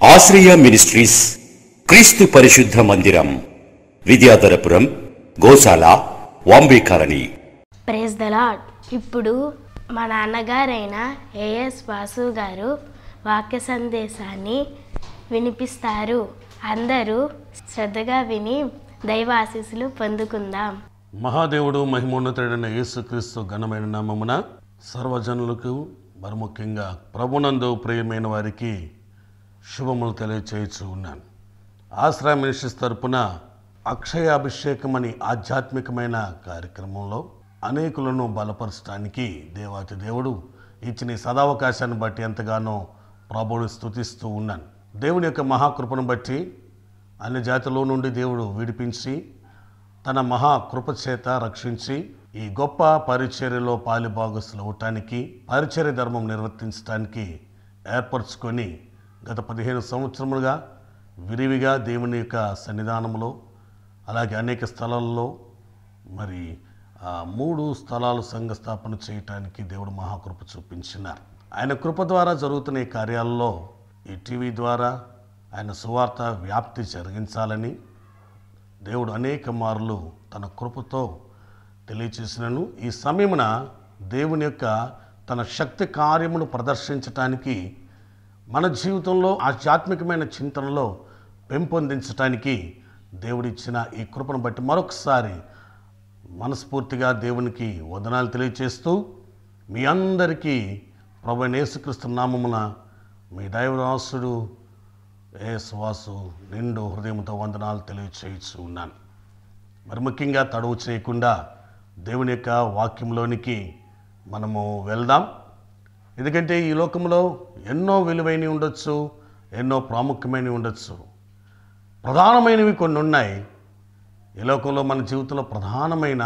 ఆశ్రయ మినిస్ట్రీస్ క్రీస్తు పరిశుద్ధ మందిరం విద్యాధరపురం గోశాల వాంబేకారణి ప్రేజ్ ద లాడ్ ఇప్పుడు మా నాన్నగారైన ఏఎస్ వాసు గారు వాక్య సందేశాన్ని వినిపిస్తారు అందరూ శ్రద్ధగా విని దైవ ఆశీస్సులు పొందుకుందాం మహాదేవుడు మహిమోన్నతుడైన యేసుక్రీస్తు ఘనమైన నామమున సర్వజనులకు మరి ముఖ్యంగా ప్రభునందు ప్రియమైన వారికి శుభములు తెలియచేయచ్చు ఉన్నాను ఆశ్రయ మినిస్ట్రీస్ తరపున అక్షయాభిషేకం అని ఆధ్యాత్మికమైన కార్యక్రమంలో అనేకులను బలపరచడానికి దేవాతి దేవుడు ఇచ్చిన ఈ సదావకాశాన్ని బట్టి ఎంతగానో ప్రభువుని స్తుతిస్తూ ఉన్నాను దేవుని యొక్క మహాకృపను బట్టి అన్ని జాతిలో నుండి దేవుడు విడిపించి తన మహా కృప చేత రక్షించి ఈ గొప్ప పరిచర్యలో పాలిభాగస్తులు అవటానికి పరిచర్య ధర్మం నిర్వర్తించడానికి ఏర్పరచుకొని గత పదిహేను సంవత్సరములుగా విరివిగా దేవుని యొక్క సన్నిధానంలో అలాగే అనేక స్థలాల్లో మరి ఆ మూడు స్థలాలు సంఘ స్థాపన చేయటానికి దేవుడు మహాకృప చూపించినారు ఆయన కృప ద్వారా జరుగుతున్న ఈ కార్యాలలో ఈ టీవీ ద్వారా ఆయన సువార్త వ్యాప్తి జరిగించాలని దేవుడు అనేక మార్లు తన కృపతో తెలియచేసినను ఈ సమయమున దేవుని యొక్క తన శక్తి కార్యమును ప్రదర్శించటానికి మన జీవితంలో ఆధ్యాత్మికమైన చింతనలో పెంపొందించటానికి దేవుడిచ్చిన ఈ కృపను బట్టి మరొకసారి మనస్ఫూర్తిగా దేవునికి వదనాలు తెలియచేస్తూ మీ అందరికీ ప్రభు యేసుక్రీస్తు నామమున మీ దైవదాసుడు ఏ సువాసు నిండు హృదయంతో వందనాలు తెలియచేయచ్చు ఉన్నాను మరి ముఖ్యంగా తడువు చేయకుండా దేవుని యొక్క వాక్యంలోనికి మనము వెళ్దాం ఎందుకంటే ఈ లోకంలో ఎన్నో విలువైనవి ఉండొచ్చు ఎన్నో ప్రాముఖ్యమైనవి ఉండొచ్చు ప్రధానమైనవి కొన్ని ఉన్నాయి ఈ లోకంలో మన జీవితంలో ప్రధానమైన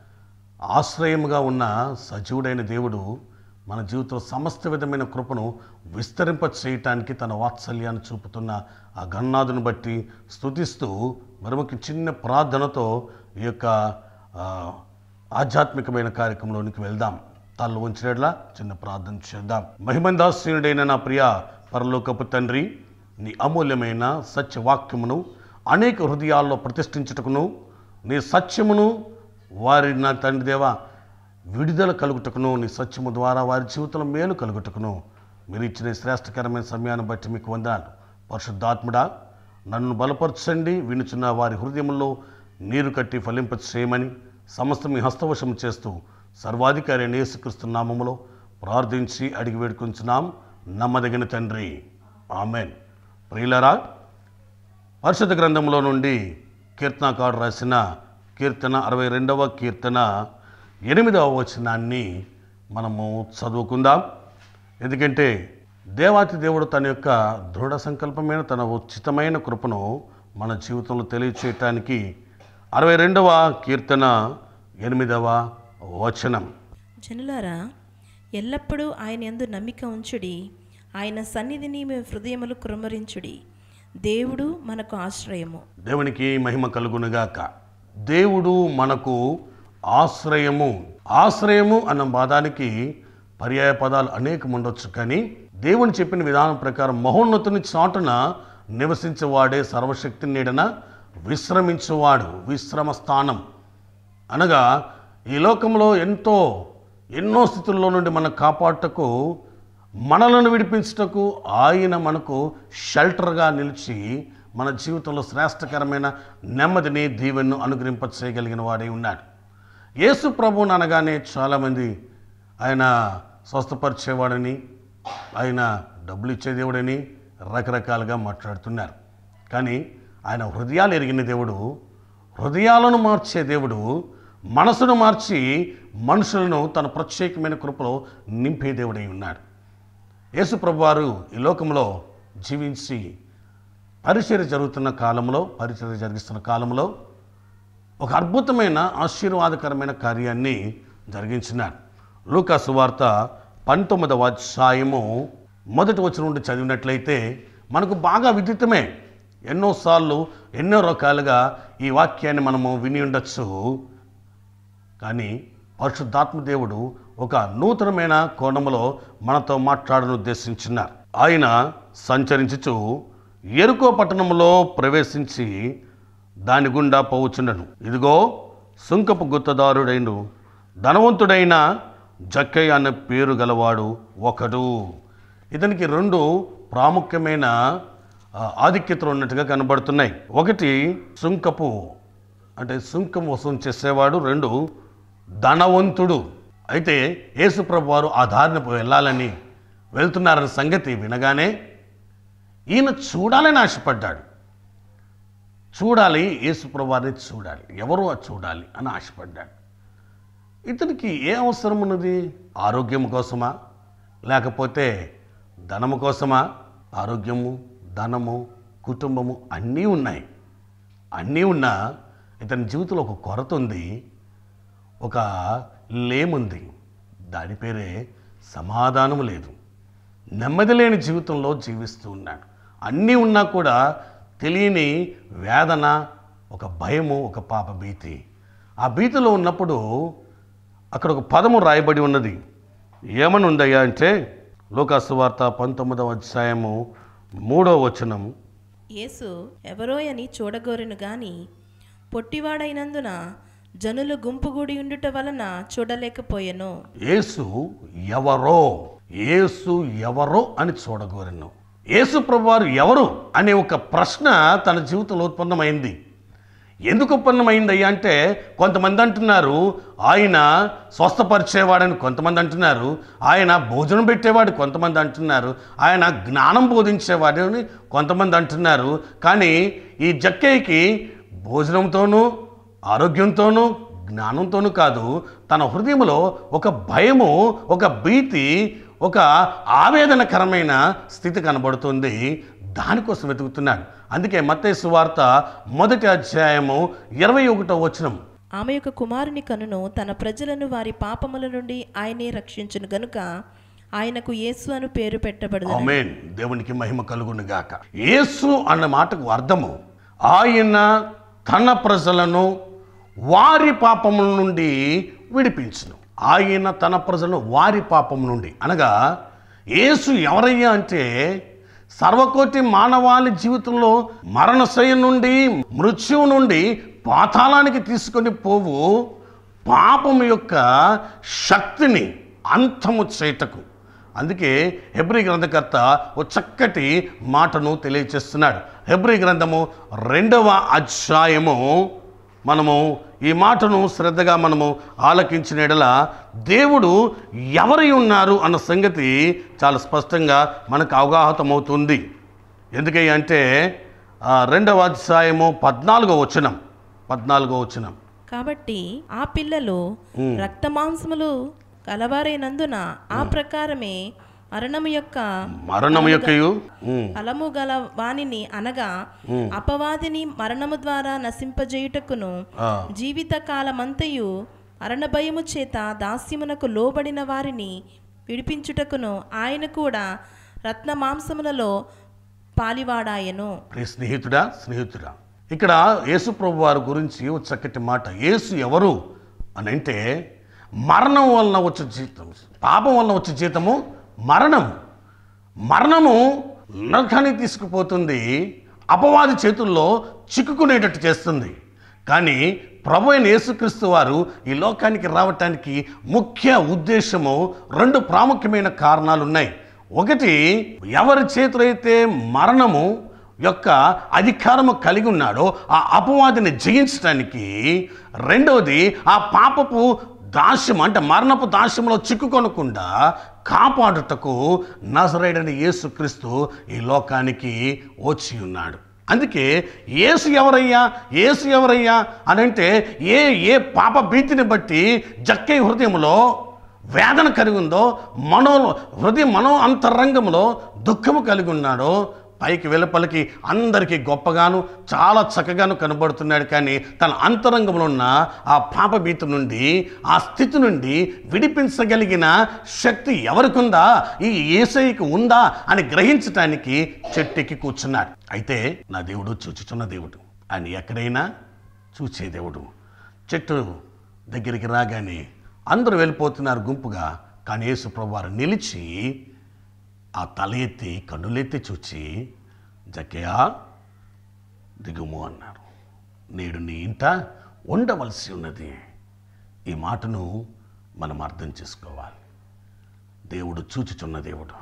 ఆశ్రయముగా ఉన్న సజీవుడైన దేవుడు మన జీవితంలో సమస్త విధమైన కృపను విస్తరింప చేయటానికి తన వాత్సల్యాన్ని చూపుతున్న ఆ గన్నాదుని బట్టి స్తుతిస్తూ మరొక చిన్న ప్రార్థనతో ఈ యొక్క ఆ, ఆధ్యాత్మికమైన కార్యక్రమంలోనికి వెళ్దాం తల్లు ఉంచినట్లా చిన్న ప్రార్థన చేద్దాం మహిమందాశ్రీయుడైన నా ప్రియ పరలోకపు తండ్రి నీ అమూల్యమైన సత్యవాక్యమును అనేక హృదయాల్లో ప్రతిష్ఠించుటకును నీ సత్యమును వారి నా తండ్రి దేవ విడుదల కలుగుటకును నీ సత్యము ద్వారా వారి జీవితంలో మేలు కలుగుటకును మీరు ఇచ్చిన ఈ శ్రేష్టకరమైన సమయాన్ని బట్టి మీకు వందాను పరిశుద్ధాత్ముడా నన్ను బలపరచండి వినుచున్న వారి హృదయంలో నీరు కట్టి ఫలింప చేయమని సమస్త మీ హస్తవశం చేస్తూ సర్వాధికారి అయిన యేసుక్రీస్తు నామములో ప్రార్థించి అడిగి వేడుకుంటున్నాం నమ్మదగిన తండ్రి ఆమెన్ ప్రియులరా పరిశుద్ధ గ్రంథంలో నుండి కీర్తనకాడు రాసిన కీర్తన అరవై రెండవ కీర్తన ఎనిమిదవ వచనాన్ని మనము చదువుకుందాం ఎందుకంటే దేవాతి దేవుడు తన యొక్క దృఢ సంకల్పమైన తన ఉచితమైన కృపను మన జీవితంలో తెలియచేయటానికి అరవై రెండవ కీర్తన ఎనిమిదవ వచనం జనులారా ఎల్లప్పుడూ ఆయన యందు నమ్మిక ఉంచుడి ఆయన సన్నిధిని మీ హృదయములు కృమరించుడి దేవుడు మనకు ఆశ్రయము దేవునికి మహిమ కలుగునుగాక దేవుడు మనకు ఆశ్రయము ఆశ్రయము అన్న పదానికి పర్యాయ పదాలు అనేకం ఉండొచ్చు కానీ దేవుని చెప్పిన విధానం ప్రకారం మహోన్నతుని చాటున నివసించేవాడే సర్వశక్తి నీడన విశ్రమించువాడు విశ్రమ స్థానం అనగా ఈ లోకంలో ఎంతో ఎన్నో స్థితుల్లో నుండి మన కాపాడుటకు మనలను విడిపించుటకు ఆయన మనకు షెల్టర్గా నిలిచి మన జీవితంలో శ్రేష్టకరమైన నెమ్మదిని దీవెన్ను అనుగ్రహింప చేయగలిగిన వాడై ఉన్నాడు యేసు ప్రభువుని అనగానే చాలామంది ఆయన స్వస్థపరిచేవాడని ఆయన డబ్బులు ఇచ్చే దేవుడని రకరకాలుగా మాట్లాడుతున్నారు కానీ ఆయన హృదయాలు ఎరిగిన దేవుడు హృదయాలను మార్చే దేవుడు మనసును మార్చి మనుషులను తన ప్రత్యేకమైన కృపలో నింపే దేవుడై ఉన్నాడు యేసు ప్రభువారు ఈ లోకంలో జీవించి పరిచర్య జరుగుతున్న కాలంలో పరిచర్య జరిగిస్తున్న కాలంలో ఒక అద్భుతమైన ఆశీర్వాదకరమైన కార్యాన్ని జరిగించినాడు లూకా సువార్త పంతొమ్మిదవ అధ్యాయము మొదటి వచ్చిన నుండి చదివినట్లయితే మనకు బాగా విదితమే ఎన్నోసార్లు ఎన్నో రకాలుగా ఈ వాక్యాన్ని మనము విని ఉండొచ్చు కానీ పరిశుద్ధాత్మ దేవుడు ఒక నూతనమైన కోణములో మనతో మాట్లాడను ఉద్దేశించినారు ఆయన సంచరించుచు ఎరుకో పట్టణంలో ప్రవేశించి దాని గుండా పోవచ్చుండను ఇదిగో సుంకపు గుత్తదారుడైన ధనవంతుడైన జక్కయ్య అనే పేరు గలవాడు ఒకడు ఇతనికి రెండు ప్రాముఖ్యమైన ఆ, ఆధిక్యతలు ఉన్నట్టుగా కనబడుతున్నాయి ఒకటి సుంకపు అంటే సుంకం వసూలు చేసేవాడు రెండు ధనవంతుడు అయితే యేసుప్రభు వారు ఆ దారిన వెళ్ళాలని వెళ్తున్నారన్న సంగతి వినగానే ఈయన చూడాలని ఆశపడ్డాడు చూడాలి యేసుప్రభు వారిని చూడాలి ఎవరు అది చూడాలి అని ఆశపడ్డాడు ఇతనికి ఏ అవసరం ఉన్నది ఆరోగ్యం కోసమా లేకపోతే ధనము కోసమా ఆరోగ్యము ధనము కుటుంబము అన్నీ ఉన్నాయి అన్నీ ఉన్నా ఇతని జీవితంలో ఒక కొరత ఉంది ఒక లేముంది దాని పేరే సమాధానం లేదు నెమ్మది లేని జీవితంలో జీవిస్తూ ఉన్నాడు అన్నీ ఉన్నా కూడా తెలియని వేదన ఒక భయము ఒక పాప భీతి ఆ భీతిలో ఉన్నప్పుడు అక్కడ ఒక పదము రాయబడి ఉన్నది ఏమని ఉందయ్యా అంటే లోకాసు వార్త పంతొమ్మిదవ అధ్యాయము మూడో వచనం యేసు ఎవరో అని చూడగోరెను గాని పొట్టివాడైనందున జనులు గుంపుగూడి ఉండుట వలన చూడలేకపోయెను యేసు ఎవరో యేసు ఎవరో అని చూడగోరను యేసు ప్రభువారు ఎవరు అనే ఒక ప్రశ్న తన జీవితంలో ఉత్పన్నమైంది ఎందుకు ఉత్పన్నమైంది అంటే కొంతమంది అంటున్నారు ఆయన స్వస్థపరిచేవాడని కొంతమంది అంటున్నారు ఆయన భోజనం పెట్టేవాడు కొంతమంది అంటున్నారు ఆయన జ్ఞానం బోధించేవాడు అని కొంతమంది అంటున్నారు కానీ ఈ జక్కయ్యకి భోజనంతోనూ ఆరోగ్యంతోనూ జ్ఞానంతోనూ కాదు తన హృదయంలో ఒక భయము ఒక భీతి ఒక ఆవేదనకరమైన స్థితి కనబడుతుంది దానికోసం వెతుకుతున్నాడు అందుకే మత్తయి సువార్త మొదటి అధ్యాయము ఇరవై ఒకటో వచనం ఆమె యొక్క కుమారుని కనును తన ప్రజలను వారి పాపముల నుండి ఆయనే రక్షించును గనుక ఆయనకు యేసు అను పేరు పెట్టబడదు ఆమేన్ దేవునికి మహిమ కలుగును గాక యేసు అన్న మాటకు అర్థము ఆయన తన ప్రజలను వారి పాపముల నుండి విడిపించును ఆయన తన ప్రజలను వారి పాపం నుండి అనగా యేసు ఎవరయ్యా అంటే సర్వకోటి మానవాళి జీవితంలో మరణశయ నుండి మృత్యువు నుండి పాతాళానికి తీసుకొని పోవు పాపం యొక్క శక్తిని అంతము చేయటకు అందుకే హెబ్రి గ్రంథకర్త ఓ చక్కటి మాటను తెలియచేస్తున్నాడు హెబ్రి గ్రంథము రెండవ అధ్యాయము మనము ఈ మాటను శ్రద్ధగా మనము ఆలకించిన ఎడల దేవుడు ఎవరై ఉన్నారు అన్న సంగతి చాలా స్పష్టంగా మనకు అవగాహతమవుతుంది ఎందుకయ్య అంటే ఆ, రెండవ అధ్యాయము పద్నాలుగో వచనం పద్నాలుగో వచనం కాబట్టి ఆ పిల్లలు రక్తమాంసములు కలవారైనందున ఆ ప్రకారమే మరణము యొక్క మరణం యొక్కయు ఉమ్, ఫలము గల వానిని అనగా అపవాదిని మరణము ద్వారా నశింపజేయుటకును ఆ, జీవిత కాలమంతయు మరణ భయము చేత దాస్యమునకు లోబడిన వారిని విడిపించుటకును ఆయన కూడా రత్న మాంసములలో పాలివాడాయను ప్రియ స్నేహితుడా స్నేహితుడా ఇక్కడ యేసు ప్రభు వారి గురించి ఒక చక్కటి మాట యేసు ఎవరు అని అంటే మరణం వలన వచ్చే జీతం పాపం వలన వచ్చే జీతము మరణం మరణము నరకాన్ని తీసుకుపోతుంది అపవాది చేతుల్లో చిక్కుకునేటట్టు చేస్తుంది కానీ ప్రభు అయిన యేసుక్రీస్తు వారు ఈ లోకానికి రావటానికి ముఖ్య ఉద్దేశము రెండు ప్రాముఖ్యమైన కారణాలు ఉన్నాయి ఒకటి ఎవరి చేతులైతే మరణము యొక్క అధికారము కలిగి ఉన్నాడో ఆ అపవాదిని జయించడానికి రెండవది ఆ పాపపు దాస్యం అంటే మరణపు దాస్యంలో చిక్కుకొనకుండా కాపాడుటకు నజరేడని యేసుక్రీస్తు ఈ లోకానికి వచ్చి ఉన్నాడు అందుకే యేసు ఎవరయ్యా యేసు ఎవరయ్యా అని అంటే ఏ ఏ పాప భీతిని బట్టి జక్కే హృదయంలో వేదన కలిగి ఉందో మనో హృదయం మనో అంతరంగంలో దుఃఖము కలిగి ఉన్నాడో పైకి వెలుపలికి అందరికీ గొప్పగాను చాలా చక్కగాను కనబడుతున్నాడు కానీ తన అంతరంగంలో ఉన్న ఆ పాప భీతి నుండి ఆ స్థితి నుండి విడిపించగలిగిన శక్తి ఎవరికి ఉందా ఈ ఏసైకి ఉందా అని గ్రహించటానికి చెట్టెక్కి కూర్చున్నాడు అయితే నా దేవుడు చూచుచున్న దేవుడు అని ఎక్కడైనా చూచే దేవుడు చెట్టు దగ్గరికి రాగానే అందరూ వెళ్ళిపోతున్నారు గుంపుగా కానీ యేసు ప్రభువారు నిలిచి ఆ తల ఎత్తి కన్నులెత్తి చూచి జక్కయ్యా దిగుము అన్నారు నేడు నీ ఇంట ఉండవలసి ఉన్నది ఈ మాటను మనం అర్థం చేసుకోవాలి దేవుడు చూచుచున్న దేవుడు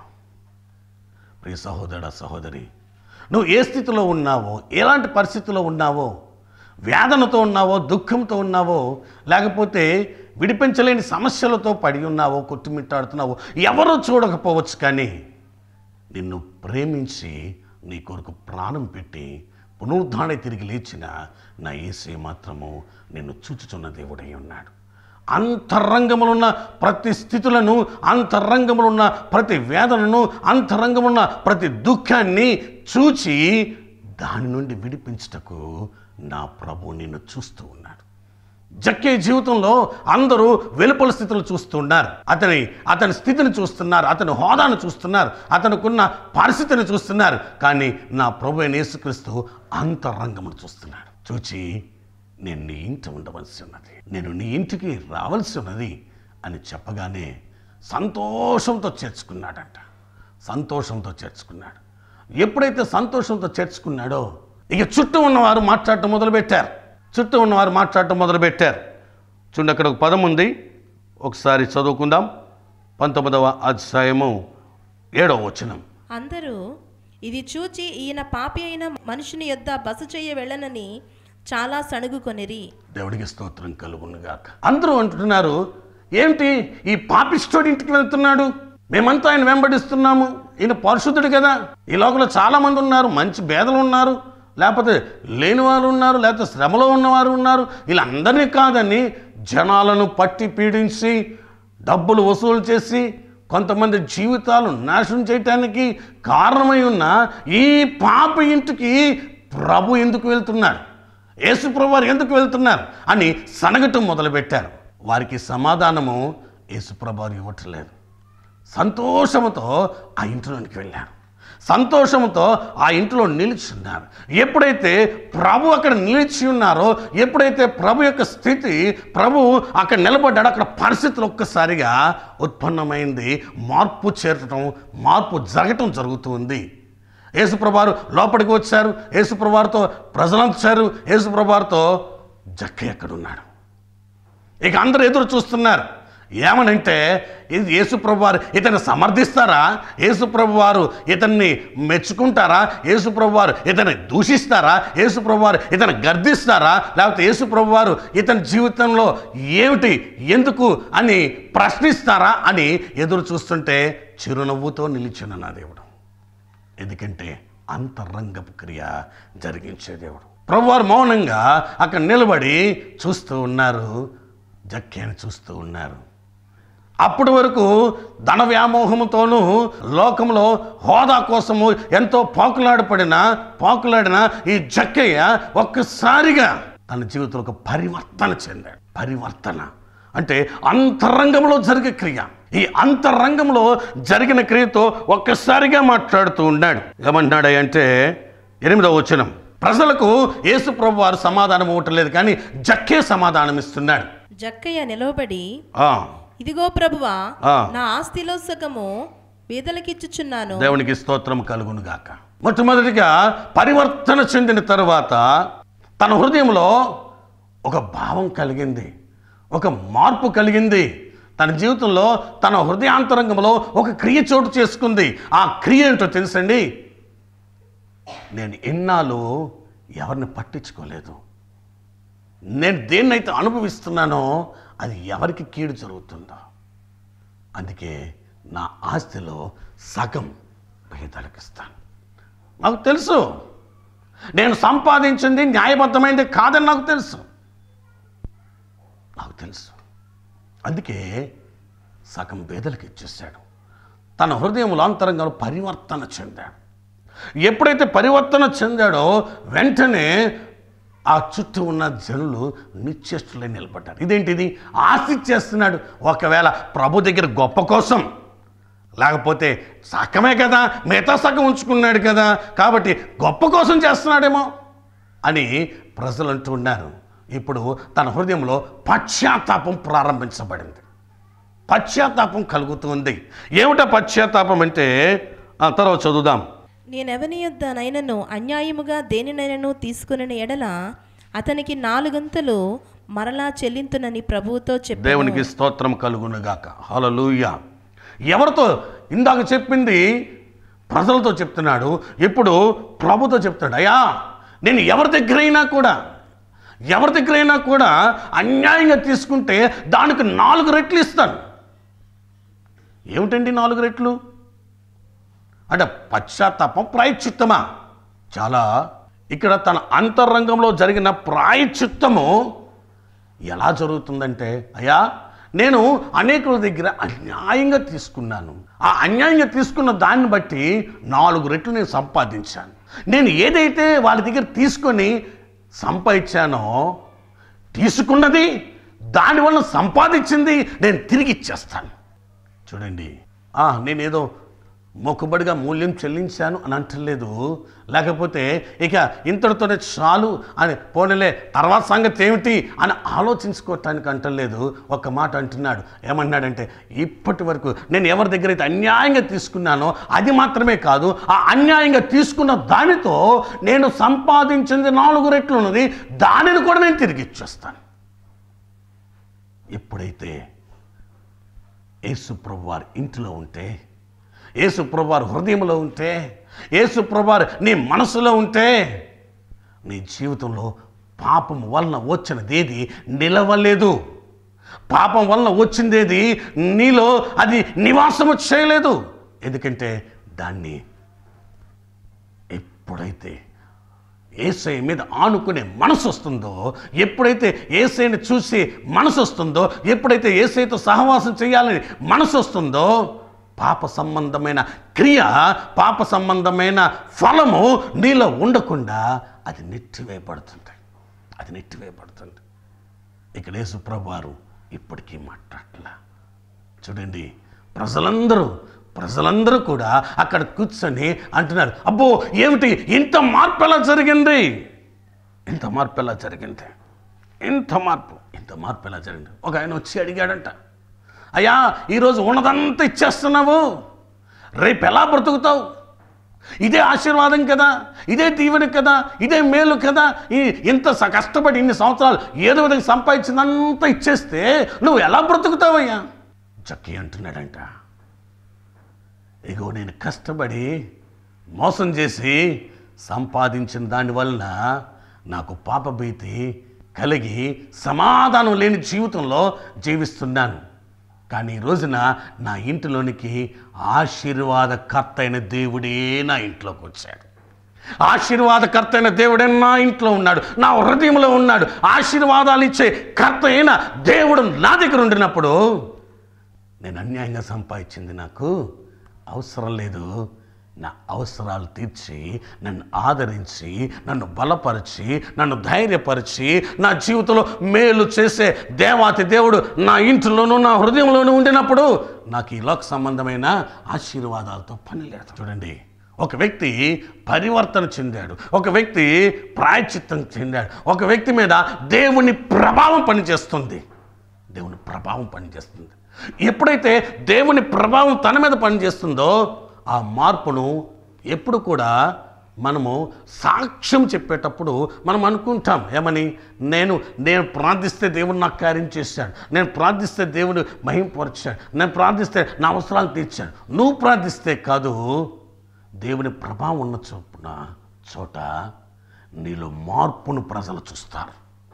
ప్రియ సహోదర సహోదరి నువ్వు ఏ స్థితిలో ఉన్నావో ఎలాంటి పరిస్థితిలో ఉన్నావో వేదనతో ఉన్నావో దుఃఖంతో ఉన్నావో లేకపోతే విడిపించలేని సమస్యలతో పడి ఉన్నావో కొట్టుమిట్టాడుతున్నావో ఎవరో చూడకపోవచ్చు కానీ నిన్ను ప్రేమించి నీ కొరకు ప్రాణం పెట్టి పునరుద్ధాన తిరిగి లేచిన నా ఏసే మాత్రము నిన్ను చూచుచున్న దేవుడై ఉన్నాడు అంతరంగములున్న ప్రతి స్థితులను అంతరంగములున్న ప్రతి వేదనను అంతరంగమున్న ప్రతి దుఃఖాన్ని చూచి దాని నుండి విడిపించుటకు నా ప్రభు నిన్ను చూస్తూ ఉన్నాడు జక్కే జీవితంలో అందరూ వెలుపల స్థితులు చూస్తున్నారు అతని అతని స్థితిని చూస్తున్నారు అతని హోదాను చూస్తున్నారు అతనికున్న పరిస్థితిని చూస్తున్నారు కానీ నా ప్రభు అయిన యేసుక్రీస్తు అంతరంగమును చూస్తున్నాడు చూచి నేను నీ ఇంటి ఉండవలసి ఉన్నది నేను నీ ఇంటికి రావాల్సి ఉన్నది అని చెప్పగానే సంతోషంతో చేర్చుకున్నాడంట సంతోషంతో చేర్చుకున్నాడు ఎప్పుడైతే సంతోషంతో చేర్చుకున్నాడో ఇక చుట్టూ ఉన్నవారు మాట్లాడటం మొదలుపెట్టారు చుట్టూ ఉన్నవారు మాట్లాడటం మొదలుపెట్టారు చూడండి అక్కడ ఒక పదం ఉంది ఒకసారి చదువుకుందాం పంతొమ్మిదవ అధ్యాయము ఏడవ వచనం అందరూ ఇది చూచి ఈయన పాపి అయిన మనుషుని యొద్ద బస చేయ వెళ్ళనని చాలా సణుగుకొనిరి దేవుడికి స్తోత్రం కలుగునుగాక అందరూ అంటున్నారు ఏంటి ఈ పాపిస్టోడి ఇంటికి వెళ్తున్నాడు మేమంతా ఆయన వెంబడిస్తున్నాము ఈయన పరిశుద్ధుడు కదా ఈ లోకంలో చాలా మంది ఉన్నారు మంచి భేదలు ఉన్నారు లేకపోతే లేని వారు ఉన్నారు లేకపోతే శ్రమలో ఉన్నవారు ఉన్నారు వీళ్ళందరినీ కాదని జనాలను పట్టి పీడించి డబ్బులు వసూలు చేసి కొంతమంది జీవితాలు నాశనం చేయటానికి కారణమై ఉన్న ఈ పాప ఇంటికి ప్రభు ఎందుకు వెళ్తున్నారు యేసుప్రభు వారు ఎందుకు వెళ్తున్నారు అని సనగటం మొదలుపెట్టారు వారికి సమాధానము యేసుప్రభు వారు ఇవ్వట్లేదు సంతోషముతో ఆ ఇంట్లోనికి వెళ్ళారు సంతోషంతో ఆ ఇంట్లో నిలిచున్నారు ఎప్పుడైతే ప్రభు అక్కడ నిలిచి ఉన్నారో ఎప్పుడైతే ప్రభు యొక్క స్థితి ప్రభు అక్కడ నిలబడ్డాడో అక్కడ పరిస్థితులు ఒక్కసారిగా ఉత్పన్నమైంది మార్పు చేరటం మార్పు జరగటం జరుగుతుంది యేసుప్రభారు లోపలికి వచ్చారు యేసుప్రభారుతో ప్రజలంతా వచ్చారు యేసుప్రభారుతో జక్క ఎక్కడున్నాడు ఇక అందరూ ఎదురు చూస్తున్నారు ఏమనంటే ఇది యేసుప్రభు వారు ఇతన్ని సమర్థిస్తారా యేసుప్రభు వారు ఇతన్ని మెచ్చుకుంటారా యేసుప్రభు వారు ఇతన్ని దూషిస్తారా యేసుప్రభు వారు ఇతన్ని గర్దిస్తారా లేకపోతే యేసుప్రభు వారు ఇతని జీవితంలో ఏమిటి ఎందుకు అని ప్రశ్నిస్తారా అని ఎదురు చూస్తుంటే చిరునవ్వుతో నిలిచిన నా దేవుడు ఎందుకంటే అంతరంగపు క్రియ జరిగించే దేవుడు ప్రభువారు మౌనంగా అక్కడ నిలబడి చూస్తూ ఉన్నారు జక్కేని చూస్తూ ఉన్నారు అప్పటి వరకు ధన వ్యామోహముతోనూ లోకంలో హోదా కోసము ఎంతో పాకులాడపడిన పాకులాడిన ఈ జక్కయ్య ఒక్కసారిగా తన జీవితంలో ఒక పరివర్తన చెందాడు పరివర్తన అంటే అంతరంగంలో జరిగే క్రియ ఈ అంతరంగంలో జరిగిన క్రియతో ఒక్కసారిగా మాట్లాడుతూ ఉన్నాడు ఏమంటున్నాడు అంటే ఎనిమిదవ వచనం ప్రజలకు యేసు ప్రభు వారు సమాధానం ఇవ్వట్లేదు కానీ జక్కే సమాధానం ఇస్తున్నాడు జక్కయ్య నిలవబడి ఆ, ఇదిగో ప్రభువా ఆ. నా ఆస్తిలో సగము పేదలకిచ్చుచున్నాను దేవునికి స్తోత్రం కలుగును గాక మొట్టమొదటిగా పరివర్తన చెందిన తరువాత తన హృదయంలో ఒక భావం కలిగింది ఒక మార్పు కలిగింది తన జీవితంలో తన హృదయాంతరంగంలో ఒక క్రియ చోటు చేసుకుంది ఆ క్రియ ఏంటో తెలుసండి నేను ఎన్నాళ్ళు ఎవరిని పట్టించుకోలేదు నేను దేన్నైతే అనుభవిస్తున్నానో అది ఎవరికి కీడు జరుగుతుందో అందుకే నా ఆస్తిలో సగం పేదలకు ఇస్తాను నాకు తెలుసు నేను సంపాదించింది న్యాయబద్ధమైనది కాదని నాకు తెలుసు నాకు తెలుసు అందుకే సగం పేదలకు ఇచ్చేసాడు తన హృదయంలో అంతరంగంలో పరివర్తన చెందాడు ఎప్పుడైతే పరివర్తన చెందాడో వెంటనే ఆ చుట్టూ ఉన్న జనులు నిశ్చేష్టులై నిలబడ్డారు ఇదేంటిది ఆస్తి చేస్తున్నాడు ఒకవేళ ప్రభు దగ్గర గొప్ప కోసం లేకపోతే సగమే కదా మిగతా సగం ఉంచుకున్నాడు కదా కాబట్టి గొప్ప కోసం చేస్తున్నాడేమో అని ప్రజలు అంటూ ఉన్నారు ఇప్పుడు తన హృదయంలో పశ్చాత్తాపం ప్రారంభించబడింది పశ్చాత్తాపం కలుగుతుంది ఏమిటా పశ్చాత్తాపం అంటే ఆ తర్వాత చదువుదాం నేనెవని యొద్దనైనను అన్యాయముగా దేనినైనను తీసుకుని ఎడల అతనికి నాలుగంతలు మరలా చెల్లింతునని ప్రభువుతో చెప్పాను దేవునికి స్తోత్రం కలుగునుగాక హల్లెలూయా ఎవరితో ఇందాక చెప్పింది ప్రజలతో చెప్తున్నాడు ఇప్పుడు ప్రభుతో చెప్తాడు అయ్యా నేను ఎవరి దగ్గరైనా కూడా ఎవరి దగ్గరైనా కూడా అన్యాయంగా తీసుకుంటే దానికి నాలుగు రెట్లు ఇస్తాను ఏమిటండి నాలుగు రెట్లు అంటే పశ్చాత్తాపం ప్రాయశ్చిత్తమా చాలా ఇక్కడ తన అంతరంగంలో జరిగిన ప్రాయశ్చిత్తము ఎలా జరుగుతుందంటే అయ్యా నేను అనేకుల దగ్గర అన్యాయంగా తీసుకున్నాను ఆ అన్యాయంగా తీసుకున్న దాన్ని బట్టి నాలుగు రెట్లు నేను సంపాదించాను నేను ఏదైతే వాళ్ళ దగ్గర తీసుకొని సంపాదించానో తీసుకున్నది దానివల్ల సంపాదించింది నేను తిరిగి ఇచ్చేస్తాను చూడండి ఆ, నేనేదో మొక్కుబడిగా మూల్యం చెల్లించాను అని అంటలేదు లేకపోతే ఇక ఇంతటితోనే చాలు అని పోనీలే తర్వాత సంగతి ఏమిటి అని ఆలోచించుకోవటానికి అంటలేదు ఒక మాట అంటున్నాడు ఏమన్నాడంటే ఇప్పటి వరకు నేను ఎవరి దగ్గర అయితే అన్యాయంగా తీసుకున్నానో అది మాత్రమే కాదు ఆ అన్యాయంగా తీసుకున్న దానితో నేను సంపాదించింది నాలుగు రెట్లు ఉన్నది దానిని కూడా నేను తిరిగి ఇచ్చేస్తాను ఎప్పుడైతే యేసుప్రభు వారి ఇంటిలో ఉంటే యేసుప్రభు వారి హృదయంలో ఉంటే యేసుప్రభు వారు నీ మనసులో ఉంటే నీ జీవితంలో పాపం వలన వచ్చినదేది నిలవలేదు పాపం వలన వచ్చిందేది నీలో అది నివాసము చేయలేదు ఎందుకంటే దాన్ని ఎప్పుడైతే ఏసై మీద ఆనుకునే మనసు వస్తుందో ఎప్పుడైతే ఏసైని చూసి మనసు వస్తుందో ఎప్పుడైతే ఏసైతో సహవాసం చేయాలని మనసు వస్తుందో పాప సంబంధమైన క్రియ పాప సంబంధమైన ఫలము నీలో ఉండకుండా అది నెట్టివేయబడుతుంది అది నెట్టివేయబడుతుంది ఇక్కడ యేసుప్రభు వారు ఇప్పటికీ మాట్లాడలా చూడండి ప్రజలందరూ ప్రజలందరూ కూడా అక్కడ కూర్చొని అంటున్నారు అబ్బో ఏమిటి ఇంత మార్పు ఎలా జరిగింది ఇంత మార్పు ఎలా జరిగింది ఇంత మార్పు ఇంత మార్పు ఎలా జరిగింది ఒక ఆయన వచ్చి అడిగాడంట అయ్యా ఈరోజు ఉన్నదంతా ఇచ్చేస్తున్నావు రేపు ఎలా బ్రతుకుతావు ఇదే ఆశీర్వాదం కదా ఇదే దీవెన కదా ఇదే మేలు కదా ఈ ఇంత స- కష్టపడి ఇన్ని సంవత్సరాలు ఏదో విధంగా సంపాదించిందంతా ఇచ్చేస్తే నువ్వు ఎలా బ్రతుకుతావయ్యా చక్కి అంటున్నాడంట ఇగో నేను కష్టపడి మోసం చేసి సంపాదించిన దాని వలన నాకు పాపభీతి కలిగి సమాధానం లేని జీవితంలో జీవిస్తున్నాను కానీ ఈ రోజున నా ఇంటిలోనికి ఆశీర్వాదకర్త అయిన దేవుడే నా ఇంట్లోకి వచ్చాడు ఆశీర్వాదకర్త అయిన దేవుడే నా ఇంట్లో ఉన్నాడు నా హృదయంలో ఉన్నాడు ఆశీర్వాదాలు ఇచ్చే కర్త అయిన దేవుడు నా దగ్గర ఉండినప్పుడు నేను అన్యాయంగా సంపాదించింది నాకు అవసరం లేదు నా అవసరాలు తీర్చి నన్ను ఆదరించి నన్ను బలపరిచి నన్ను ధైర్యపరిచి నా జీవితంలో మేలు చేసే దేవాతి దేవుడు నా ఇంటిలోనూ నా హృదయంలోనూ ఉండినప్పుడు నాకు ఈ లోక సంబంధమైన ఆశీర్వాదాలతో పని లేదు చూడండి ఒక వ్యక్తి పరివర్తన చెందాడు ఒక వ్యక్తి ప్రాయచిత్తం చెందాడు ఒక వ్యక్తి మీద దేవుని ప్రభావం పనిచేస్తుంది దేవుని ప్రభావం పనిచేస్తుంది ఎప్పుడైతే దేవుని ప్రభావం తన మీద పనిచేస్తుందో ఆ మార్పును ఎప్పుడు కూడా మనము సాక్ష్యం చెప్పేటప్పుడు మనం అనుకుంటాం ఏమని నేను నేను ప్రార్థిస్తే దేవుడు నాకు కార్యం చేశాడు నేను ప్రార్థిస్తే దేవుడు మహింపరిచాడు నేను ప్రార్థిస్తే నా అవసరాలు తీర్చాడు నువ్వు ప్రార్థిస్తే కాదు దేవుని ప్రభావం ఉన్న చోపున చోట నీలో మార్పును ప్రజలు చూస్తారు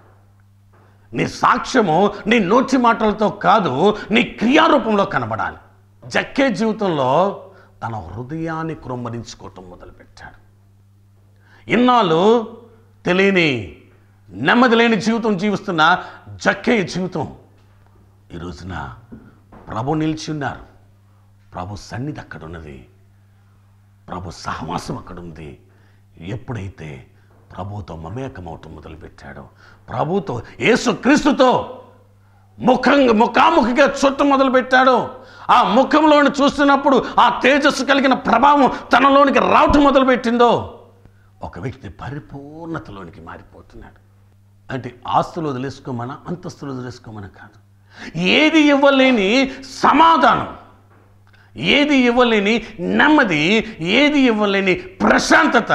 నీ సాక్ష్యము నీ నోటి మాటలతో కాదు నీ క్రియారూపంలో కనబడాలి జక్కే జీవితంలో తన హృదయాన్ని క్రొమ్మరించుకోవటం మొదలుపెట్టాడు ఇన్నాళ్ళు తెలియని నెమ్మది లేని జీవితం జీవిస్తున్న జక్కే జీవితం ఈ రోజున ప్రభు నిలిచి ఉన్నారు ప్రభు సన్నిధి అక్కడ ఉన్నది ప్రభు సహవాసం అక్కడ ఉంది ఎప్పుడైతే ప్రభుతో మమేకమవటం మొదలుపెట్టాడో ప్రభుతో యేసు క్రీస్తుతో ముఖంగా ముఖాముఖిగా చుట్టం మొదలుపెట్టాడో ఆ ముఖంలోని చూస్తున్నప్పుడు ఆ తేజస్సు కలిగిన ప్రభావం తనలోనికి రావటం మొదలుపెట్టిందో ఒక వ్యక్తి పరిపూర్ణతలోనికి మారిపోతున్నాడు అంటే ఆస్తులు వదిలేసుకోమనా అంతస్తులు వదిలేసుకోమని కాదు ఏది ఇవ్వలేని సమాధానం ఏది ఇవ్వలేని నెమ్మది ఏది ఇవ్వలేని ప్రశాంతత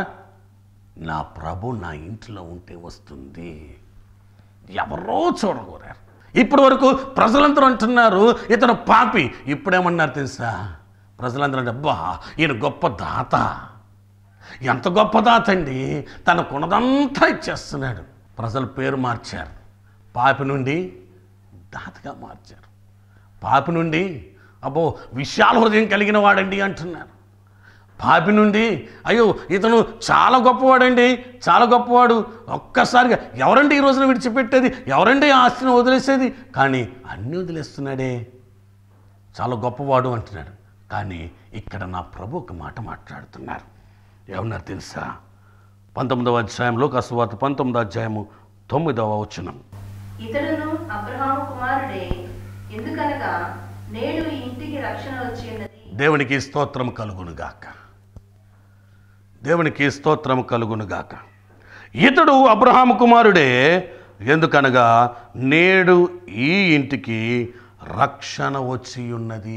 నా ప్రభు నా ఇంట్లో ఉంటే వస్తుంది ఎవరో చూడకూరారు ఇప్పటి వరకు ప్రజలందరూ అంటున్నారు ఇతను పాపి ఇప్పుడేమన్నారు తెలుసా ప్రజలందరూ అంటే అబ్బా ఈయన గొప్ప దాత ఎంత గొప్ప దాత అండి తనకున్నదంతా ఇచ్చేస్తున్నాడు ప్రజలు పేరు మార్చారు పాపి నుండి దాతగా మార్చారు పాపి నుండి అబ్బో విశాల హృదయం కలిగిన వాడండి అంటున్నారు పాపి నుండి అయ్యో ఇతను చాలా గొప్పవాడండి చాలా గొప్పవాడు ఒక్కసారిగా ఎవరండి ఈ రోజున విడిచిపెట్టేది ఎవరండి ఆ ఆస్తిని వదిలేసేది కానీ అన్నీ వదిలేస్తున్నాడే చాలా గొప్పవాడు అంటున్నాడు కానీ ఇక్కడ నా ప్రభు ఒక మాట మాట్లాడుతున్నారు ఏమన్నారు తెలుసా పంతొమ్మిదవ అధ్యాయంలో కసువాత పంతొమ్మిదో అధ్యాయము తొమ్మిదవ వచనం ఇతడును అబ్రహాము కుమారుడే ఎందుకనగా నేడు ఈ ఇంటికి రక్షణ వచ్చి ఉన్నది దేవునికి స్తోత్రం కలుగునుగాక దేవునికి స్తోత్రం కలుగునుగాక ఇతడు అబ్రహాము కుమారుడే ఎందుకనగా నేడు ఈ ఇంటికి రక్షణ వచ్చి ఉన్నది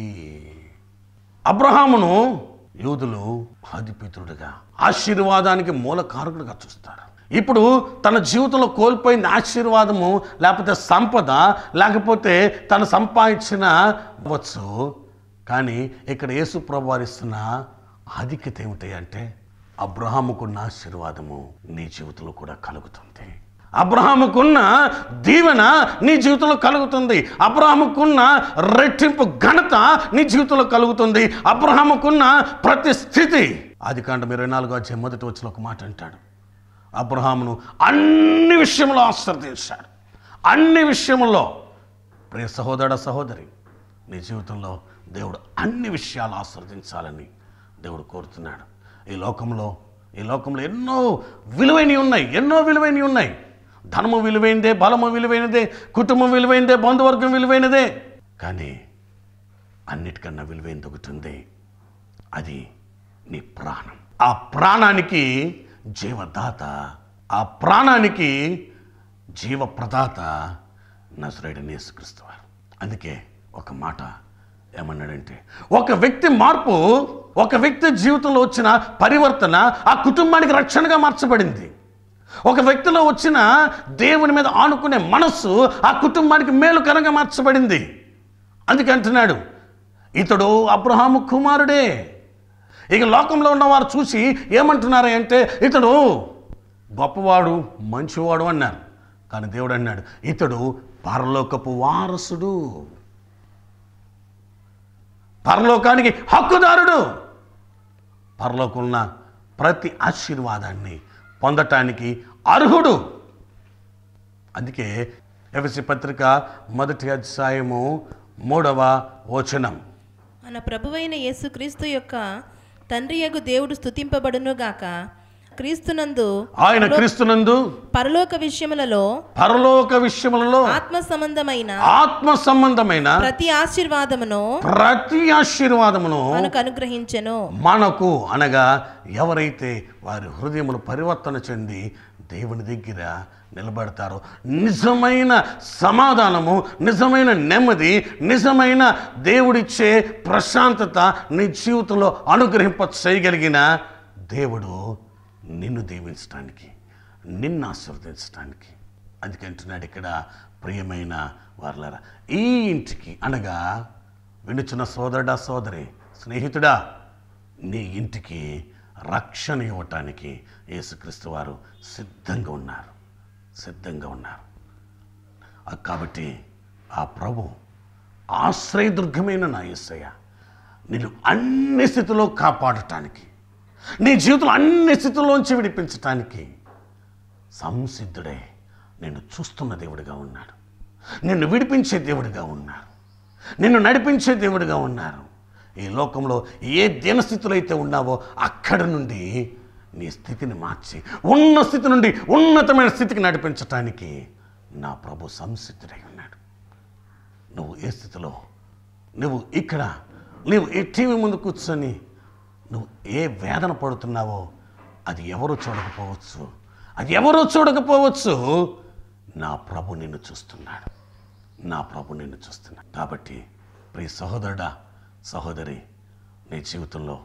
అబ్రహామును యూదులు ఆదిపితుడుగా ఆశీర్వాదానికి మూల కారకుడుగా చూస్తారు ఇప్పుడు తన జీవితంలో కోల్పోయిన ఆశీర్వాదము లేకపోతే సంపద లేకపోతే తను సంపాదించిన వచ్చు కానీ ఇక్కడ యేసు ప్రభు వారిస్తున్న ఆధిక్యత ఏమిటి అంటే అబ్రహాముకున్న ఆశీర్వాదము నీ జీవితంలో కూడా కలుగుతుంది అబ్రహాముకున్న దీవెన నీ జీవితంలో కలుగుతుంది అబ్రహాముకున్న రెట్టింపు ఘనత నీ జీవితంలో కలుగుతుంది అబ్రహాముకున్న ప్రతి స్థితి ఆది కాండం ఇరవై నాలుగో అధ్యాయం మొదటి వచ్చిన ఒక మాట అంటాడు అబ్రహామును అన్ని విషయంలో ఆశ్రదించాడు అన్ని విషయంలో ప్రియ సహోదర సహోదరి నీ జీవితంలో దేవుడు అన్ని విషయాలు ఆస్వాదించాలని దేవుడు కోరుతున్నాడు ఈ లోకంలో ఈ లోకంలో ఎన్నో విలువైనవి ఉన్నాయి ఎన్నో విలువైనవి ఉన్నాయి ధనము విలువైనదే బలము విలువైనదే కుటుంబం విలువైనదే బంధువర్గం విలువైనదే కానీ అన్నిటికన్నా విలువైనది ఒకటి ఉంది అది నీ ప్రాణం ఆ ప్రాణానికి జీవదాత ఆ ప్రాణానికి జీవప్రదాత నజరేడని యేసుక్రీస్తు వారు అందుకే ఒక మాట ఏమన్నాడంటే ఒక వ్యక్తి మార్పు ఒక వ్యక్తి జీవితంలో వచ్చిన పరివర్తన ఆ కుటుంబానికి రక్షణగా మార్చబడింది ఒక వ్యక్తిలో వచ్చిన దేవుని మీద ఆనుకునే మనస్సు ఆ కుటుంబానికి మేలుకరంగా మార్చబడింది అందుకే అంటున్నాడు ఇతడు అబ్రహాము కుమారుడే ఇక లోకంలో ఉన్నవారు చూసి ఏమంటున్నారు అంటే ఇతడు గొప్పవాడు మంచివాడు అన్నారు కానీ దేవుడు అన్నాడు ఇతడు పరలోకపు వారసుడు పరలోకానికి హక్కుదారుడు పరలోకంలో ప్రతి ఆశీర్వాదాన్ని పొందటానికి అర్హుడు అందుకే ఎఫ్ఎసి పత్రిక మొదటి అధ్యాయము మూడవ వచనం మన ప్రభువైన యేసుక్రీస్తు యొక్క తండ్రి యగు దేవుడు స్తుతింపబడునుగాక క్రీస్తునందు ఆయన క్రీస్తునందు పరలోక విషయములలో పరలోక విషయములలో ఆత్మ సంబంధమైన ఆత్మ సంబంధమైన ప్రతి ఆశీర్వాదమును ప్రతి ఆశీర్వాదమును మనకు అనుగ్రహించెను మనకు అనగా ఎవరైతే వారి హృదయములు పరివర్తన చెంది దేవుని దగ్గర నిలబడతారో నిజమైన సమాధానము నిజమైన నెమ్మది నిజమైన దేవుడిచ్చే ప్రశాంతత నీ జీవితంలో అనుగ్రహింప చేయగలిగిన దేవుడు నిన్ను దీవించడానికి నిన్ను ఆశీర్వదించడానికి అందుకంటున్నాడు ఇక్కడ ప్రియమైన వార్లరా ఈ ఇంటికి అనగా వినుచున్న సోదరుడా సోదరి స్నేహితుడా నీ ఇంటికి రక్షణ ఇవ్వటానికి యేసుక్రీస్తు వారు సిద్ధంగా ఉన్నారు సిద్ధంగా ఉన్నారు ఆ కాబట్టి ఆ ప్రభు ఆశ్రయదుర్గమైన నా యేసయ్య నిన్ను అన్ని స్థితిలో కాపాడటానికి నీ జీవితంలో అన్ని స్థితుల్లోంచి విడిపించటానికి సంసిద్ధుడే నిన్ను చూస్తున్న దేవుడిగా ఉన్నాడు నిన్ను విడిపించే దేవుడిగా ఉన్నారు నిన్ను నడిపించే దేవుడిగా ఉన్నారు ఈ లోకంలో ఏ దీనస్థితిలో అయితే ఉన్నావో అక్కడ నుండి నీ స్థితిని మార్చి ఉన్న స్థితి నుండి ఉన్నతమైన స్థితికి నడిపించటానికి నా ప్రభు సంసిద్ధుడై ఉన్నాడు నువ్వు ఏ స్థితిలో నువ్వు ఇక్కడ నువ్వు ఏ టీవీ ముందు కూర్చొని నువ్వు ఏ వేదన పడుతున్నావో అది ఎవరు చూడకపోవచ్చు అది ఎవరు చూడకపోవచ్చు నా ప్రభు నిన్ను చూస్తున్నాడు నా ప్రభు నిన్ను చూస్తున్నాడు కాబట్టి ప్రియ సహోదరుడా సహోదరి నీ జీవితంలో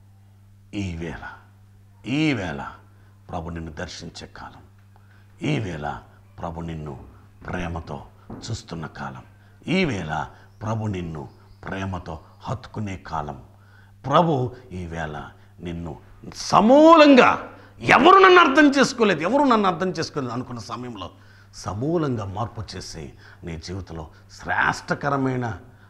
ఈ వేళ ఈ వేళ ప్రభు నిన్ను దర్శించే కాలం ఈ వేళ ప్రభు నిన్ను ప్రేమతో చూస్తున్న కాలం ఈ వేళ ప్రభు నిన్ను ప్రేమతో హత్తుకునే కాలం ప్రభు ఈ వేళ నిన్ను సమూలంగా ఎవరు నన్ను అర్థం చేసుకోలేదు ఎవరు నన్ను అర్థం చేసుకోలేదు అనుకున్న సమయంలో సమూలంగా మార్పు చేసి నీ జీవితంలో శ్రేష్టకరమైన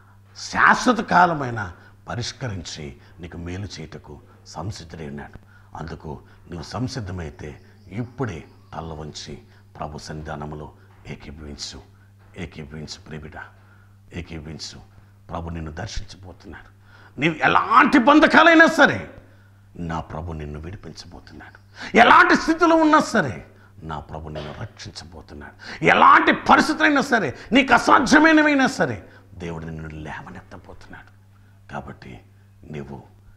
శాశ్వత కాలమైన పరిష్కరించి నీకు మేలు చేయుటకు సంసిద్ధుడై ఉన్నాడు అందుకు నువ్వు సంసిద్ధమైతే ఇప్పుడే తల్ల వంచి ప్రభు సన్నిధానములో ఏకీభవించు ఏకీభవించు ప్రేమిడ ఏకీభవించు ప్రభు నిన్ను దర్శించబోతున్నాడు నీవు ఎలాంటి బంధకాలైనా సరే నా ప్రభు నిన్ను విడిపించబోతున్నాడు ఎలాంటి స్థితిలో ఉన్నా సరే నా ప్రభు నిన్ను రక్షించబోతున్నాడు ఎలాంటి పరిస్థితులైనా సరే నీకు అసాధ్యమైనవైనా సరే దేవుడు నిన్ను లేవనెత్తబోతున్నాడు కాబట్టి నువ్వు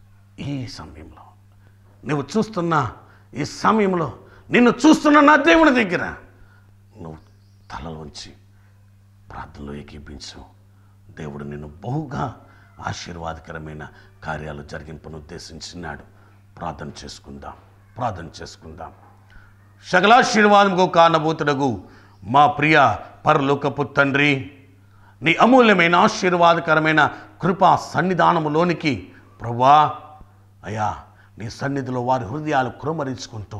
ఈ సమయంలో నువ్వు చూస్తున్న ఈ సమయంలో నిన్ను చూస్తున్న నా దేవుని దగ్గర నువ్వు తలలోంచి ప్రార్థనలో ఏకీపించు దేవుడు నిన్ను బహుగా ఆశీర్వాదకరమైన కార్యాలు జరిగింపను ఉద్దేశించినాడు ప్రార్థన చేసుకుందాం ప్రార్థన చేసుకుందాం సకలాశీర్వాదముకు కానబోతుడగు మా ప్రియ పరలోకపు తండ్రి నీ అమూల్యమైన ఆశీర్వాదకరమైన కృపా సన్నిధానములోనికి ప్రభా అయ్యా నీ సన్నిధిలో వారి హృదయాలు కురమరించుకుంటూ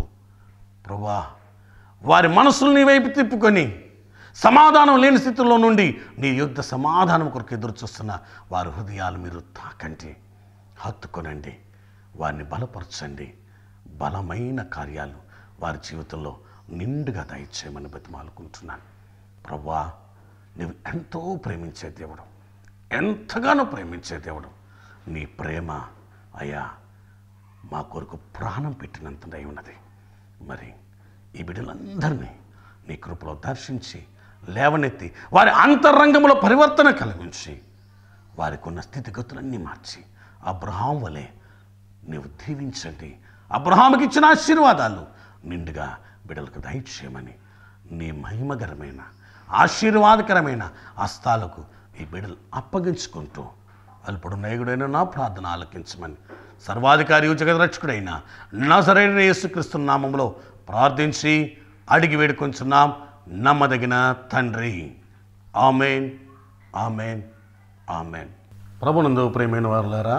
ప్రభా వారి మనసులు నీ వైపు తిప్పుకొని సమాధానం లేని స్థితిలో నుండి నీ యుద్ధ సమాధానం కొరకు ఎదురు చూస్తున్న వారి హృదయాలు మీరు తాకండి హత్తుకొనండి వారిని బలపరచండి బలమైన కార్యాలు వారి జీవితంలో నిండుగా దయచేయమని బతిమాలుకుంటున్నాను ప్రభా నువ్వు ఎంతో ప్రేమించే దేవుడు ఎంతగానో ప్రేమించే దేవుడు నీ ప్రేమ అయ్యా మా కొరకు ప్రాణం పెట్టినంతదై ఉన్నది మరి ఈ బిడ్డలందరినీ నీ కృపలో దర్శించి లేవనెత్తి వారి అంతరంగంలో పరివర్తన కలిగించి వారికి ఉన్న స్థితిగతులన్నీ మార్చి అబ్రహాం వలె నీవు దీవించండి అబ్రహాముకి ఇచ్చిన ఆశీర్వాదాలు నిండుగా బిడ్డలకు దయచేయమని నీ మహిమకరమైన ఆశీర్వాదకరమైన హస్తాలకు ఈ బిడ్డలు అప్పగించుకుంటూ అల్పుడు నయగుడైన నా ప్రార్థన ఆలకించమని సర్వాధికారి జగదరక్షకుడైన నజరైన యేసుక్రీస్తు నామంలో ప్రార్థించి అడిగి వేడుకొంచున్నాం నమ్మదగిన తండ్రి ఆమెన్ ఆమెన్ ఆమెన్ ప్రభునందు ప్రేమైన వారులారా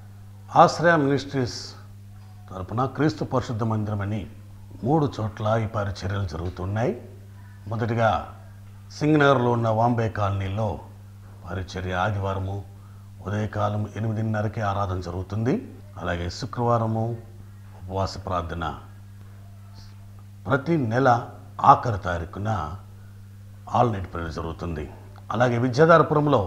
ఆశ్రయ మినిస్ట్రీస్ తరపున క్రీస్తు పరిశుద్ధ మందిరం అని మూడు చోట్ల ఈ పరిచర్యలు జరుగుతున్నాయి మొదటిగా సింగనగర్లో ఉన్న వాంబే కాలనీలో పరిచర్య ఆదివారము ఉదయకాలం ఎనిమిదిన్నరకి ఆరాధన జరుగుతుంది అలాగే శుక్రవారము ఉపవాస ప్రార్థన ప్రతి నెల ఆఖరి తారీఖున ఆల్ నైట్ ప్రేయర్ జరుగుతుంది అలాగే విద్యాధారపురంలో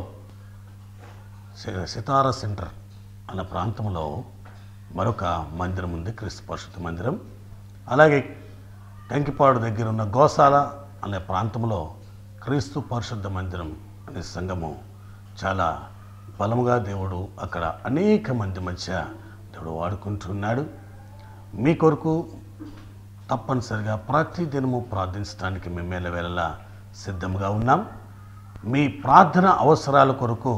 సి- సితార సెంటర్ అన్న ప్రాంతంలో మరొక మందిరం ఉంది క్రీస్తు పరిశుద్ధ మందిరం అలాగే కంకిపాడు దగ్గర ఉన్న గోశాల అనే ప్రాంతంలో క్రీస్తు పరిశుద్ధ మందిరం అనే సంఘము చాలా బలముగా దేవుడు అక్కడ అనేక మంది మధ్య దేవుడు వాడుకుంటున్నాడు మీ కొరకు తప్పనిసరిగా ప్రతి దినము ప్రార్థించడానికి మేము వేళ సిద్ధంగా ఉన్నాం మీ ప్రార్థన అవసరాల కొరకు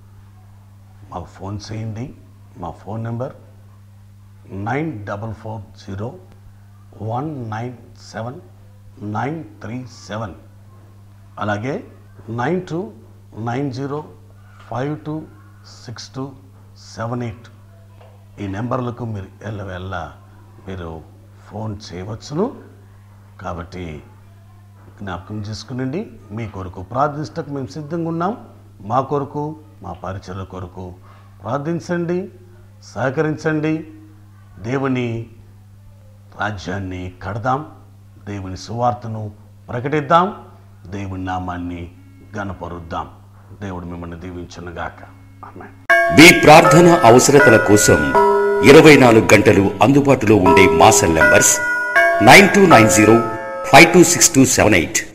మాకు ఫోన్ చేయండి మా phone number nine double four zero one nine seven nine three seven అలాగే nine two nine zero five two six two seven eight ఈ నెంబర్లకు మీరు ఎల్లవెల్ల మీరు ఫోన్ చేయవచ్చును కాబట్టి జ్ఞాపకం చేసుకునండి మీ కొరకు ప్రార్థించటకు మేము సిద్ధంగా ఉన్నాం మా కొరకు మా పరిచయల కొరకు ప్రార్థించండి సహకరించండి దేవుని రాజ్యాన్ని కడదాం దేవుని సువార్తను ప్రకటిద్దాం దేవుని నామాన్ని గనపరుద్దాం దేవుడు మిమ్మల్ని దీవించునుగాక ఆమె మీ ప్రార్థన అవసరతల కోసం ఇరవై నాలుగు గంటలు అందుబాటులో ఉండే మా cell numbers nine two nine zero five two six two seven eight